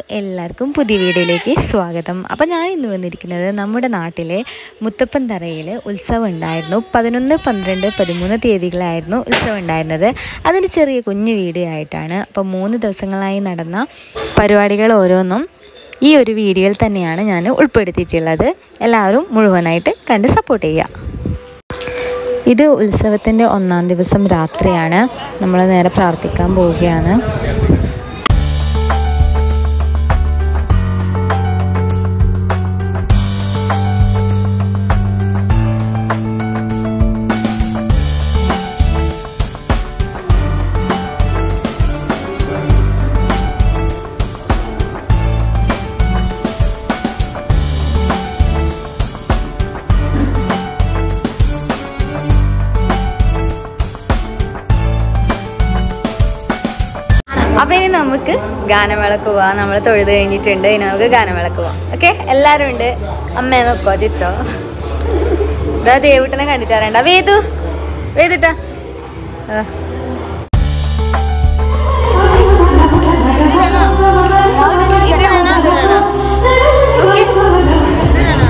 എല്ലാവർക്കും പുതിയ വീഡിയോയിലേക്ക് സ്വാഗതം അപ്പോൾ ഞാൻ ഇന്ന് വന്നിരിക്കുന്നത് നമ്മുടെ നാട്ടിലെ മുത്തപ്പൻ തറയിൽ ഉത്സവം ഉണ്ടായിരുന്നു പതിനൊന്ന് പന്ത്രണ്ട് പതിമൂന്ന് തീയതികളായിരുന്നു ഉത്സവം ഉണ്ടായിരുന്നത് അതിന് ചെറിയ കുഞ്ഞു വീഡിയോ ആയിട്ടാണ് അപ്പോൾ മൂന്ന് ദിവസങ്ങളായി നടന്ന പരിപാടികൾ ഓരോന്നും ഈ ഒരു വീഡിയോയിൽ തന്നെയാണ് ഞാൻ ഉൾപ്പെടുത്തിയിട്ടുള്ളത് എല്ലാവരും മുഴുവനായിട്ട് കണ്ട് സപ്പോർട്ട് ചെയ്യുക ഇത് ഉത്സവത്തിൻ്റെ ഒന്നാം ദിവസം രാത്രിയാണ് നമ്മൾ നേരെ പ്രാർത്ഥിക്കാൻ പോവുകയാണ് അപ്പൊ ഇനി നമുക്ക് ഗാനമേളക്ക് പോവാം നമ്മൾ തൊഴുത് കഴിഞ്ഞിട്ടുണ്ട് ഇനി നമുക്ക് ഗാനമേളക്ക് പോവാം ഓക്കെ എല്ലാരും ഉണ്ട് അമ്മയെ നോക്കോ ചിച്ചോ ഇതാ ദേവുട്ടനെ കണ്ടിട്ട് അറിയണ്ട വേദു വേദിട്ടാ അതാ ഇതിനാണോ അതിനാണോ ഓക്കെ ഇതിനാണോ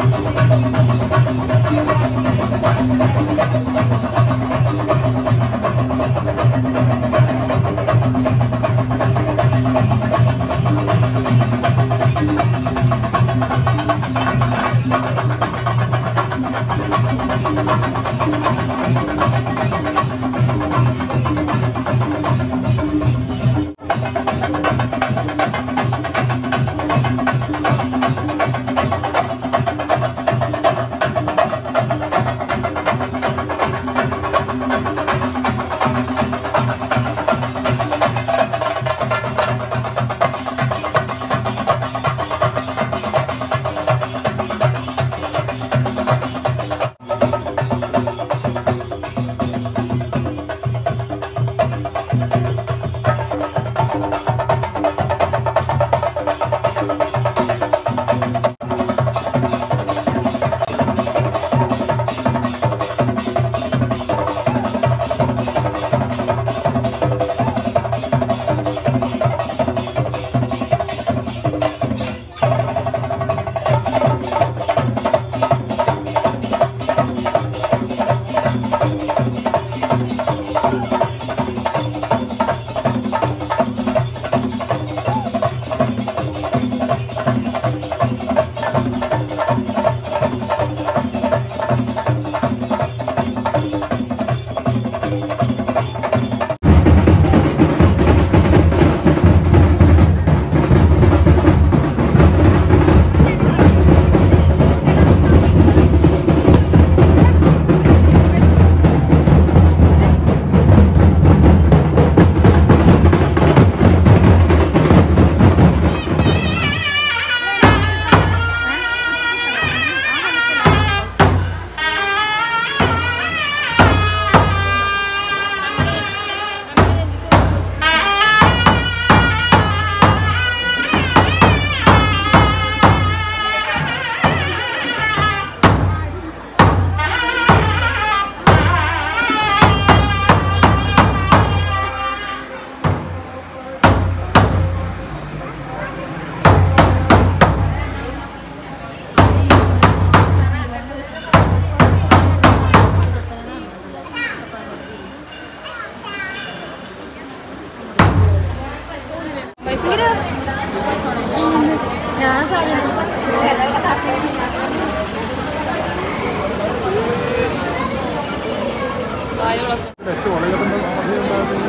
നെറ്റ് വളയത്തിൻ്റെ അവധി ഉണ്ടാകുക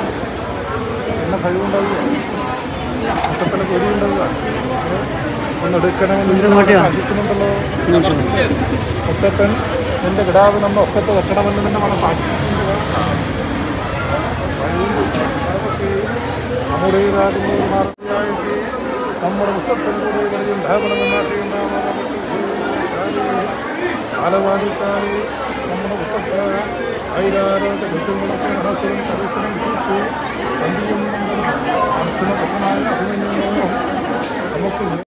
എന്നെ കഴിവുണ്ടാവുക മുത്തപ്പനെ കൊടിയുണ്ടാവുക ഒന്നെടുക്കണമെന്ന് സാധിക്കുന്നുണ്ടല്ലോ മുത്തപ്പൻ എൻ്റെ കിടാവ് നമ്മൾ ഒക്കത്ത് വെക്കണമെന്ന് തന്നെ നമ്മൾ സാധിക്കുന്നുണ്ട് നമ്മുടെ മാറിയായിട്ട് നമ്മുടെ മുത്തപ്പൻ്റെ കളിയും കാലവാദിക്കായി നമ്മുടെ മുത്തപ്പ ഐരാരോഗ്യ ചുറ്റുമുളക്കെ മനസ്സിലും സദസ്സിലും കുറിച്ച് അന്തിയും മനസ്സിന് പുത്രനായ അഭിമന്യു നമുക്ക്